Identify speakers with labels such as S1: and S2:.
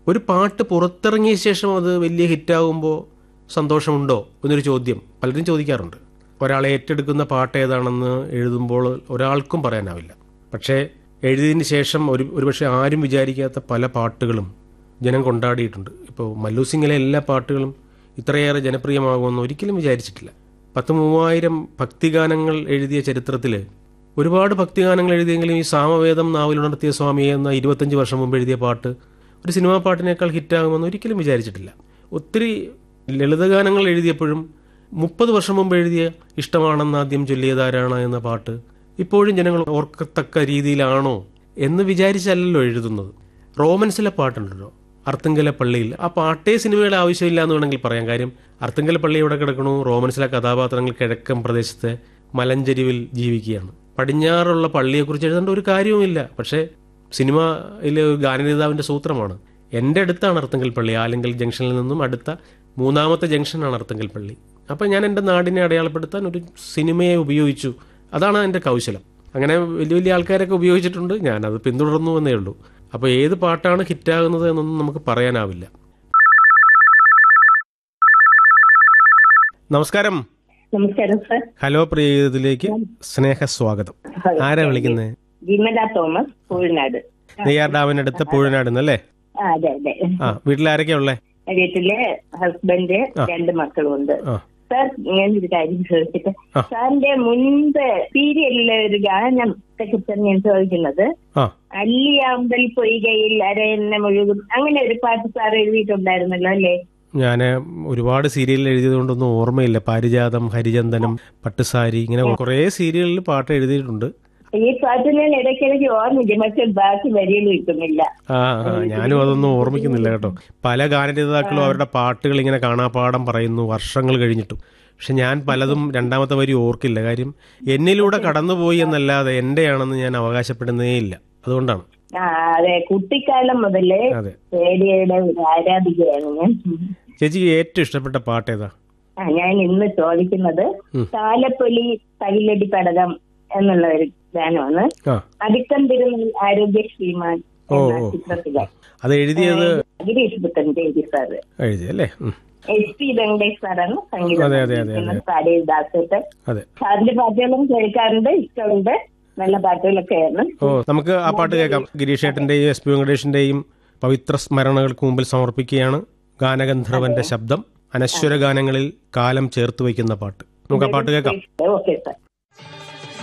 S1: ഒരു പാട്ട് പുറത്തിറങ്ങിയ ശേഷം അത് വലിയ ഹിറ്റാകുമ്പോൾ സന്തോഷമുണ്ടോ എന്നൊരു ചോദ്യം പലരും ചോദിക്കാറുണ്ട് ഒരാളെ ഏറ്റെടുക്കുന്ന പാട്ട് ഏതാണെന്ന് എഴുതുമ്പോൾ ഒരാൾക്കും പറയാനാവില്ല പക്ഷേ എഴുതിയതിന് ശേഷം ഒരു ഒരുപക്ഷെ ആരും വിചാരിക്കാത്ത പല പാട്ടുകളും ജനം കൊണ്ടാടിയിട്ടുണ്ട് ഇപ്പോൾ മല്ലു സിംഗിലെ എല്ലാ പാട്ടുകളും ഇത്രയേറെ ജനപ്രിയമാകുമെന്ന് ഒരിക്കലും വിചാരിച്ചിട്ടില്ല പത്ത് മൂവായിരം ഭക്തിഗാനങ്ങൾ എഴുതിയ ചരിത്രത്തിൽ ഒരുപാട് ഭക്തിഗാനങ്ങൾ എഴുതിയെങ്കിലും ഈ സാമവേദം നാവിലുണർത്തിയ സ്വാമിയെ എന്ന ഇരുപത്തഞ്ച് വർഷം മുമ്പ് എഴുതിയ പാട്ട് ഒരു സിനിമാ പാട്ടിനേക്കാൾ ഹിറ്റാകുമെന്ന് ഒരിക്കലും വിചാരിച്ചിട്ടില്ല ഒത്തിരി ലളിതഗാനങ്ങൾ എഴുതിയപ്പോഴും മുപ്പത് വർഷം മുമ്പ് എഴുതിയ ഇഷ്ടമാണെന്ന് ആദ്യം ചൊല്ലിയതാരാണ് എന്ന പാട്ട് ഇപ്പോഴും ജനങ്ങൾ ഓർക്കത്തക്ക രീതിയിലാണോ എന്ന് വിചാരിച്ചല്ലല്ലോ എഴുതുന്നത് റോമൻസിലെ പാട്ടുണ്ടല്ലോ അർത്തുങ്കല പള്ളിയിൽ ആ പാട്ടേ സിനിമയുടെ ആവശ്യമില്ല എന്ന് വേണമെങ്കിൽ പറയാം കാര്യം അർത്തുങ്കല പള്ളി എവിടെ കിടക്കണു റോമൻസിലെ കഥാപാത്രങ്ങൾ കിഴക്കൻ പ്രദേശത്തെ മലഞ്ചെരിവിൽ ജീവിക്കുകയാണ് പടിഞ്ഞാറുള്ള പള്ളിയെക്കുറിച്ച് എഴുതേണ്ട ഒരു കാര്യവുമില്ല പക്ഷേ സിനിമയിലെ ഗാനരേതാവിൻ്റെ സൂത്രമാണ് എൻ്റെ അടുത്താണ് അർത്തുങ്കൽ പള്ളി ആലിങ്കൽ ജംഗ്ഷനിൽ നിന്നും അടുത്ത മൂന്നാമത്തെ ജംഗ്ഷനാണ് അർത്തുങ്കൽ പള്ളി അപ്പം ഞാൻ എൻ്റെ നാടിനെ അടയാളപ്പെടുത്താൻ ഒരു സിനിമയെ ഉപയോഗിച്ചു അതാണ് എൻ്റെ കൗശലം അങ്ങനെ വലിയ വലിയ ആൾക്കാരൊക്കെ ഉപയോഗിച്ചിട്ടുണ്ട് ഞാനത് പിന്തുടർന്നു എന്നേ ഉള്ളൂ അപ്പോൾ ഏത് പാട്ടാണ് ഹിറ്റാകുന്നത് എന്നൊന്നും നമുക്ക് പറയാനാവില്ല നമസ്കാരം
S2: നമസ്കാരം സർ
S1: ഹലോ പ്രിയതിലേക്ക് സ്നേഹസ്വാഗതം ആരാ വിളിക്കുന്നത്
S2: വിമല തോമസ് കോഴിനാട്
S1: നെയ്യാർ ഡാമിനടുത്ത് പൂഴനാട് അല്ലേ
S2: ആ, അതെ അതെ
S1: ആ വീട്ടിലാരൊക്കെയാ ഉള്ളേ
S2: വീട്ടിലെ ഹസ്ബൻഡ് രണ്ട് മക്കളും ഉണ്ട്
S1: ആ
S2: സാർ ഞാനൊരു കാര്യം ചോദിച്ചിട്ട്
S1: ആ.
S2: സാറിന്റെ മുൻപ് സീരിയലിലെ ഒരു ഗാനം കുറിച്ചാണ് ഞാൻ ചോദിക്കുന്നത്
S1: ആ
S2: അല്ലിയാമ്പൽ പൊയ്കയിൽ അരയന്ന മുഴുകും അങ്ങനെ ഒരു പാട്ട് സാർ എഴുതിയിട്ടുണ്ടായിരുന്നല്ലോ അല്ലേ
S1: ഞാൻ ഒരുപാട് സീരിയൽ എഴുതിയതുകൊണ്ടൊന്നും ഓർമ്മയില്ല പാരിജാതം ഹരിചന്ദനം പട്ടുസാരി ഇങ്ങനെ കുറേ സീരിയലിൽ പാട്ട് എഴുതിയിട്ടുണ്ട്
S2: ഈ പാട്ട് ഞാൻ ഇടയ്ക്കിടയ്ക്ക് ഓർമ്മിക്കും പക്ഷെ ബാക്കി വരികൾ കിട്ടുന്നില്ല
S1: ആ ആ ഞാനും അതൊന്നും ഓർമ്മിക്കുന്നില്ല കേട്ടോ പല ഗാനരചയിതാക്കളും അവരുടെ പാട്ടുകൾ ഇങ്ങനെ കാണാപ്പാടം പറയുന്നു വർഷങ്ങൾ കഴിഞ്ഞിട്ടും പക്ഷെ ഞാൻ പലതും രണ്ടാമത്തെ വരി ഓർക്കില്ല കാര്യം എന്നിലൂടെ കടന്നുപോയി എന്നല്ലാതെ എൻ്റെയാണെന്ന് ഞാൻ അവകാശപ്പെടുന്നേ ഇല്ല അതുകൊണ്ടാണ്
S2: ആ അതെ കുട്ടിക്കാലം മുതലേ
S1: അതെ
S2: റേഡിയോയുടെ ഒരു ആരാധികയാണ് ഞാൻ
S1: ചേച്ചിക്ക് ഏറ്റവും ഇഷ്ടപ്പെട്ട പാട്ട് ഏതാ
S2: ആ, ഞാൻ ഇന്ന് ചോദിക്കുന്നത്
S1: ഉം.
S2: താലപ്പൊലി തകിലടി പടകം എന്നുള്ള ഒരു ഗാനമാണ്
S1: ആ
S2: അടുക്കം തിരുമൽ ആരോഗ്യ ശ്രീമാൻ
S1: ഓ
S2: എന്ന
S1: ഓ
S2: ചിത്രത്തിലെ
S1: അത് എഴുതിയത്
S2: ഗിരീഷ് പുത്തൻ ദേവി സാറ്
S1: എഴുതി അല്ലേ ഉം.
S2: എസ് പി വെങ്കടേഷ് സാറാണ് സംഗീതം
S1: അതെ, അതെ, അതെ,
S2: നൽകിയിരിക്കുന്നത്. പാടിയ ദാസേട്ട്
S1: അതെ
S2: സാറിന്റെ പാട്ടുകളും കേൾക്കാറുണ്ട് ഇഷ്ടമുണ്ട് നല്ല പാട്ടുകളൊക്കെയാണ്
S1: ഓ നമുക്ക് ആ പാട്ട് കേൾക്കാം ഗിരീഷേട്ടന്റെയും എസ് പി വെങ്കടേഷിന്റെയും പവിത്ര സ്മരണകൾക്ക് മുമ്പിൽ സമർപ്പിക്കുകയാണ് ഗാനഗന്ധർവന്റെ ശബ്ദം അനശ്വര ഗാനങ്ങളിൽ കാലം ചേർത്ത് വയ്ക്കുന്ന പാട്ട് നമുക്ക് ആ പാട്ട് കേൾക്കാം
S2: ഓക്കെ സാർ